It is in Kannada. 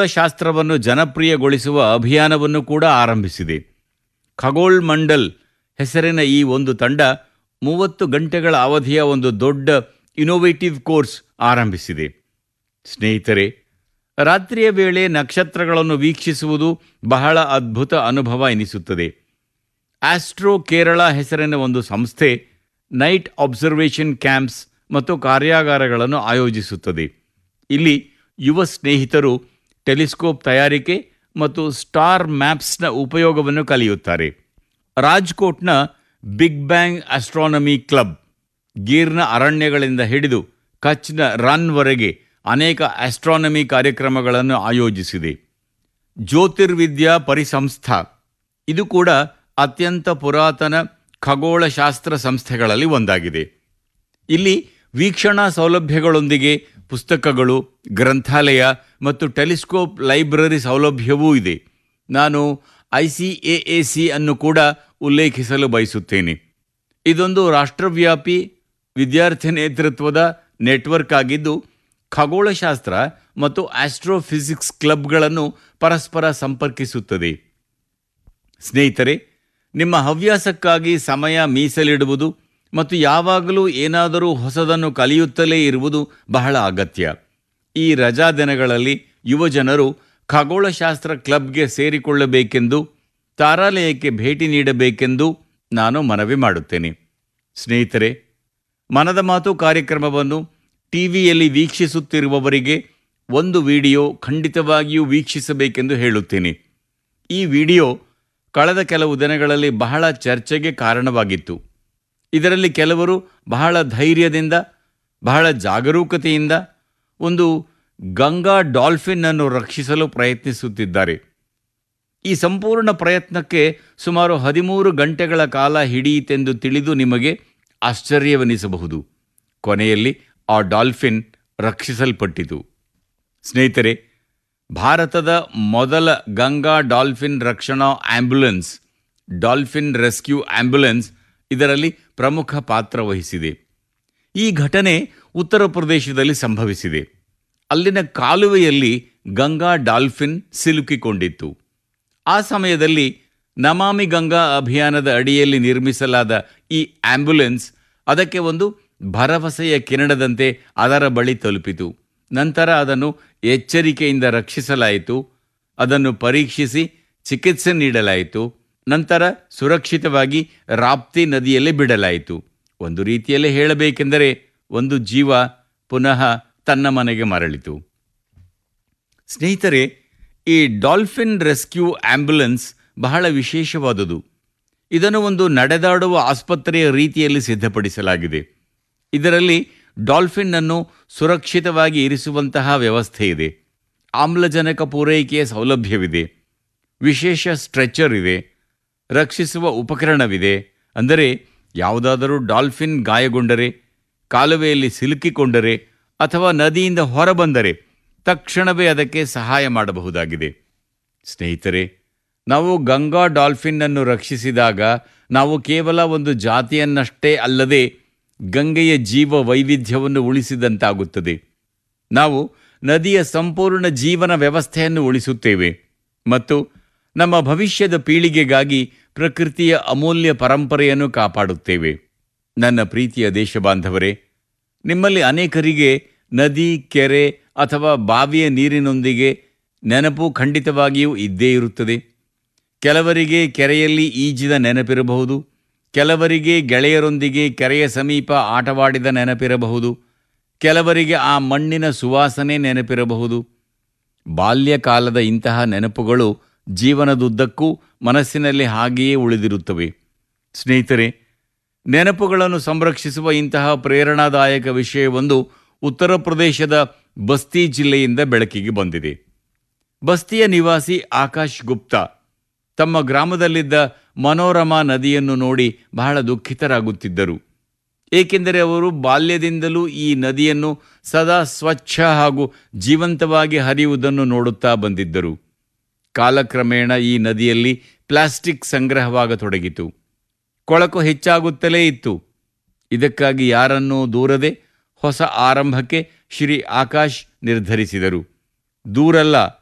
ಖಗೋಳಶಾಸ್ತ್ರವನ್ನು ಜನಪ್ರಿಯಗೊಳಿಸುವ ಅಭಿಯಾನವನ್ನು ಕೂಡ ಆರಂಭಿಸಿದೆ ಖಗೋಳ್ ಮಂಡಲ್ ಹೆಸರಿನ ಈ ಒಂದು ತಂಡ ಮೂವತ್ತು ಗಂಟೆಗಳ ಅವಧಿಯ ಒಂದು ದೊಡ್ಡ ಇನೋವೇಟಿವ್ ಕೋರ್ಸ್ ಆರಂಭಿಸಿದೆ ಸ್ನೇಹಿತರೆ ರಾತ್ರಿಯ ವೇಳೆ ನಕ್ಷತ್ರಗಳನ್ನು ವೀಕ್ಷಿಸುವುದು ಬಹಳ ಅದ್ಭುತ ಅನುಭವ ಎನಿಸುತ್ತದೆ ಆಸ್ಟ್ರೋ ಕೇರಳ ಹೆಸರಿನ ಒಂದು ಸಂಸ್ಥೆ ನೈಟ್ ಅಬ್ಸರ್ವೇಷನ್ ಕ್ಯಾಂಪ್ಸ್ ಮತ್ತು ಕಾರ್ಯಾಗಾರಗಳನ್ನು ಆಯೋಜಿಸುತ್ತದೆ ಇಲ್ಲಿ ಯುವ ಸ್ನೇಹಿತರು ಟೆಲಿಸ್ಕೋಪ್ ತಯಾರಿಕೆ ಮತ್ತು ಸ್ಟಾರ್ ಮ್ಯಾಪ್ಸ್ನ ಉಪಯೋಗವನ್ನು ಕಲಿಯುತ್ತಾರೆ ರಾಜ್ಕೋಟ್ನ ಬಿಗ್ ಬ್ಯಾಂಗ್ ಆಸ್ಟ್ರಾನಮಿ ಕ್ಲಬ್ ಗೀರ್ನ ಅರಣ್ಯಗಳಿಂದ ಹಿಡಿದು ಕಚ್ನ ರನ್ವರೆಗೆ ಅನೇಕ ಆಸ್ಟ್ರಾನಮಿ ಕಾರ್ಯಕ್ರಮಗಳನ್ನು ಆಯೋಜಿಸಿದೆ ಜ್ಯೋತಿರ್ವಿದ್ಯಾ ಪರಿಸಂಸ್ಥಾ ಇದು ಕೂಡ ಅತ್ಯಂತ ಪುರಾತನ ಖಗೋಳಶಾಸ್ತ್ರ ಸಂಸ್ಥೆಗಳಲ್ಲಿ ಒಂದಾಗಿದೆ ಇಲ್ಲಿ ವೀಕ್ಷಣಾ ಸೌಲಭ್ಯಗಳೊಂದಿಗೆ ಪುಸ್ತಕಗಳು ಗ್ರಂಥಾಲಯ ಮತ್ತು ಟೆಲಿಸ್ಕೋಪ್ ಲೈಬ್ರರಿ ಸೌಲಭ್ಯವೂ ಇದೆ ನಾನು I C A A C ಅನ್ನು ಕೂಡ ಉಲ್ಲೇಖಿಸಲು ಬಯಸುತ್ತೇನೆ ಇದೊಂದು ರಾಷ್ಟ್ರವ್ಯಾಪಿ ವಿದ್ಯಾರ್ಥಿ ನೇತೃತ್ವದ ನೆಟ್ವರ್ಕ್ ಆಗಿದ್ದು ಖಗೋಳಶಾಸ್ತ್ರ ಮತ್ತು ಆಸ್ಟ್ರೋಫಿಸಿಕ್ಸ್ ಕ್ಲಬ್ಗಳನ್ನು ಪರಸ್ಪರ ಸಂಪರ್ಕಿಸುತ್ತದೆ ಸ್ನೇಹಿತರೆ ನಿಮ್ಮ ಹವ್ಯಾಸಕ್ಕಾಗಿ ಸಮಯ ಮೀಸಲಿಡುವುದು ಮತ್ತು ಯಾವಾಗಲೂ ಏನಾದರೂ ಹೊಸದನ್ನು ಕಲಿಯುತ್ತಲೇ ಇರುವುದು ಬಹಳ ಅಗತ್ಯ ಈ ರಜಾ ದಿನಗಳಲ್ಲಿ ಯುವಜನರು ಖಗೋಳಶಾಸ್ತ್ರ ಕ್ಲಬ್ಗೆ ಸೇರಿಕೊಳ್ಳಬೇಕೆಂದು ತಾರಾಲಯಕ್ಕೆ ಭೇಟಿ ನೀಡಬೇಕೆಂದು ನಾನು ಮನವಿ ಮಾಡುತ್ತೇನೆ ಸ್ನೇಹಿತರೆ ಮನದ ಮಾತು ಕಾರ್ಯಕ್ರಮವನ್ನು ಟಿವಿಯಲ್ಲಿ ವೀಕ್ಷಿಸುತ್ತಿರುವವರಿಗೆ ಒಂದು ವಿಡಿಯೋ ಖಂಡಿತವಾಗಿಯೂ ವೀಕ್ಷಿಸಬೇಕೆಂದು ಹೇಳುತ್ತೇನೆ ಈ ವಿಡಿಯೋ ಕಳೆದ ಕೆಲವು ದಿನಗಳಲ್ಲಿ ಬಹಳ ಚರ್ಚೆಗೆ ಕಾರಣವಾಗಿತ್ತು ಇದರಲ್ಲಿ ಕೆಲವರು ಬಹಳ ಧೈರ್ಯದಿಂದ ಬಹಳ ಜಾಗರೂಕತೆಯಿಂದ ಒಂದು ಗಂಗಾ ಡಾಲ್ಫಿನ್ ಅನ್ನು ರಕ್ಷಿಸಲು ಪ್ರಯತ್ನಿಸುತ್ತಿದ್ದಾರೆ ಈ ಸಂಪೂರ್ಣ ಪ್ರಯತ್ನಕ್ಕೆ ಸುಮಾರು ಹದಿಮೂರು ಗಂಟೆಗಳ ಕಾಲ ಹಿಡಿಯಿತೆಂದು ತಿಳಿದು ನಿಮಗೆ ಆಶ್ಚರ್ಯವೆನಿಸಬಹುದು ಕೊನೆಯಲ್ಲಿ ಆ ಡಾಲ್ಫಿನ್ ರಕ್ಷಿಸಲ್ಪಟ್ಟಿತು ಸ್ನೇಹಿತರೆ ಭಾರತದ ಮೊದಲ ಗಂಗಾ ಡಾಲ್ಫಿನ್ ರಕ್ಷಣಾ ಆಂಬ್ಯುಲೆನ್ಸ್ ಡಾಲ್ಫಿನ್ ರೆಸ್ಕ್ಯೂ ಆಂಬ್ಯುಲೆನ್ಸ್ ಇದರಲ್ಲಿ ಪ್ರಮುಖ ಪಾತ್ರ ವಹಿಸಿದೆ ಈ ಘಟನೆ ಉತ್ತರ ಪ್ರದೇಶದಲ್ಲಿ ಸಂಭವಿಸಿದೆ ಅಲ್ಲಿನ ಕಾಲುವೆಯಲ್ಲಿ ಗಂಗಾ ಡಾಲ್ಫಿನ್ ಸಿಲುಕಿಕೊಂಡಿತ್ತು ಆ ಸಮಯದಲ್ಲಿ ನಮಾಮಿ ಗಂಗಾ ಅಭಿಯಾನದ ಅಡಿಯಲ್ಲಿ ನಿರ್ಮಿಸಲಾದ ಈ ಆಂಬ್ಯುಲೆನ್ಸ್ ಅದಕ್ಕೆ ಒಂದು ಭರವಸೆಯ ಕಿರಣದಂತೆ ಅದರ ಬಳಿ ತಲುಪಿತು ನಂತರ ಅದನ್ನು ಎಚ್ಚರಿಕೆಯಿಂದ ರಕ್ಷಿಸಲಾಯಿತು ಅದನ್ನು ಪರೀಕ್ಷಿಸಿ ಚಿಕಿತ್ಸೆ ನೀಡಲಾಯಿತು ನಂತರ ಸುರಕ್ಷಿತವಾಗಿ ರಾಪ್ತಿ ನದಿಯಲ್ಲಿ ಬಿಡಲಾಯಿತು ಒಂದು ರೀತಿಯಲ್ಲಿ ಹೇಳಬೇಕೆಂದರೆ ಒಂದು ಜೀವ ಪುನಃ ತನ್ನ ಮನೆಗೆ ಮರಳಿತು ಸ್ನೇಹಿತರೆ ಈ ಡಾಲ್ಫಿನ್ ರೆಸ್ಕ್ಯೂ ಆಂಬ್ಯುಲೆನ್ಸ್ ಬಹಳ ವಿಶೇಷವಾದುದು ಇದನ್ನು ಒಂದು ನಡೆದಾಡುವ ಆಸ್ಪತ್ರೆಯ ರೀತಿಯಲ್ಲಿ ಸಿದ್ಧಪಡಿಸಲಾಗಿದೆ ಇದರಲ್ಲಿ ಡಾಲ್ಫಿನ್ ಅನ್ನು ಸುರಕ್ಷಿತವಾಗಿ ಇರಿಸುವಂತಹ ವ್ಯವಸ್ಥೆ ಇದೆ ಆಮ್ಲಜನಕ ಪೂರೈಕೆಯ ಸೌಲಭ್ಯವಿದೆ ವಿಶೇಷ ಸ್ಟ್ರೆಚರ್ ಇದೆ ರಕ್ಷಿಸುವ ಉಪಕರಣವಿದೆ ಅಂದರೆ ಯಾವುದಾದರೂ ಡಾಲ್ಫಿನ್ ಗಾಯಗೊಂಡರೆ ಕಾಲುವೆಯಲ್ಲಿ ಸಿಲುಕಿಕೊಂಡರೆ ಅಥವಾ ನದಿಯಿಂದ ಹೊರಬಂದರೆ ತಕ್ಷಣವೇ ಅದಕ್ಕೆ ಸಹಾಯ ಮಾಡಬಹುದಾಗಿದೆ ಸ್ನೇಹಿತರೆ ನಾವು ಗಂಗಾ ಡಾಲ್ಫಿನ್ ಅನ್ನು ರಕ್ಷಿಸಿದಾಗ ನಾವು ಕೇವಲ ಒಂದು ಜಾತಿಯನ್ನಷ್ಟೇ ಅಲ್ಲದೆ ಗಂಗೆಯ ಜೀವ ವೈವಿಧ್ಯವನ್ನು ಉಳಿಸಿದಂತಾಗುತ್ತದೆ ನಾವು ನದಿಯ ಸಂಪೂರ್ಣ ಜೀವನ ವ್ಯವಸ್ಥೆಯನ್ನು ಉಳಿಸುತ್ತೇವೆ ಮತ್ತು ನಮ್ಮ ಭವಿಷ್ಯದ ಪೀಳಿಗೆಗಾಗಿ ಪ್ರಕೃತಿಯ ಅಮೂಲ್ಯ ಪರಂಪರೆಯನ್ನು ಕಾಪಾಡುತ್ತೇವೆ ನನ್ನ ಪ್ರೀತಿಯ ದೇಶಬಾಂಧವರೇ ನಿಮ್ಮಲ್ಲಿ ಅನೇಕರಿಗೆ ನದಿ ಕೆರೆ ಅಥವಾ ಬಾವಿಯ ನೀರಿನೊಂದಿಗೆ ನೆನಪು ಖಂಡಿತವಾಗಿಯೂ ಇದ್ದೇ ಇರುತ್ತದೆ ಕೆಲವರಿಗೆ ಕೆರೆಯಲ್ಲಿ ಈಜಿದ ನೆನಪಿರಬಹುದು ಕೆಲವರಿಗೆ ಗೆಳೆಯರೊಂದಿಗೆ ಕೆರೆಯ ಸಮೀಪ ಆಟವಾಡಿದ ನೆನಪಿರಬಹುದು ಕೆಲವರಿಗೆ ಆ ಮಣ್ಣಿನ ಸುವಾಸನೆ ನೆನಪಿರಬಹುದು ಬಾಲ್ಯಕಾಲದ ಇಂತಹ ನೆನಪುಗಳು ಜೀವನದುದ್ದಕ್ಕೂ ಮನಸ್ಸಿನಲ್ಲಿ ಹಾಗೆಯೇ ಉಳಿದಿರುತ್ತವೆ ಸ್ನೇಹಿತರೆ ನೆನಪುಗಳನ್ನು ಸಂರಕ್ಷಿಸುವ ಇಂತಹ ಪ್ರೇರಣಾದಾಯಕ ವಿಷಯವೊಂದು ಉತ್ತರ ಪ್ರದೇಶದ ಬಸ್ತಿ ಜಿಲ್ಲೆಯಿಂದ ಬೆಳಕಿಗೆ ಬಂದಿದೆ ಬಸ್ತಿಯ ನಿವಾಸಿ ಆಕಾಶ್ ಗುಪ್ತಾ ತಮ್ಮ ಗ್ರಾಮದಲ್ಲಿದ್ದ ಮನೋರಮಾ ನದಿಯನ್ನು ನೋಡಿ ಬಹಳ ದುಃಖಿತರಾಗುತ್ತಿದ್ದರು ಏಕೆಂದರೆ ಅವರು ಬಾಲ್ಯದಿಂದಲೂ ಈ ನದಿಯನ್ನು ಸದಾ ಸ್ವಚ್ಛ ಹಾಗೂ ಜೀವಂತವಾಗಿ ಹರಿಯುವುದನ್ನು ನೋಡುತ್ತಾ ಬಂದಿದ್ದರು ಕಾಲಕ್ರಮೇಣ ಈ ನದಿಯಲ್ಲಿ ಪ್ಲಾಸ್ಟಿಕ್ ಸಂಗ್ರಹವಾಗತೊಡಗಿತು ಕೊಳಕು ಹೆಚ್ಚಾಗುತ್ತಲೇ ಇತ್ತು ಇದಕ್ಕಾಗಿ ಯಾರನ್ನೂ ದೂರದೆ ಹೊಸ ಆರಂಭಕ್ಕೆ ಶ್ರೀ ಆಕಾಶ್ ನಿರ್ಧರಿಸಿದರು ದೂರಲ್ಲ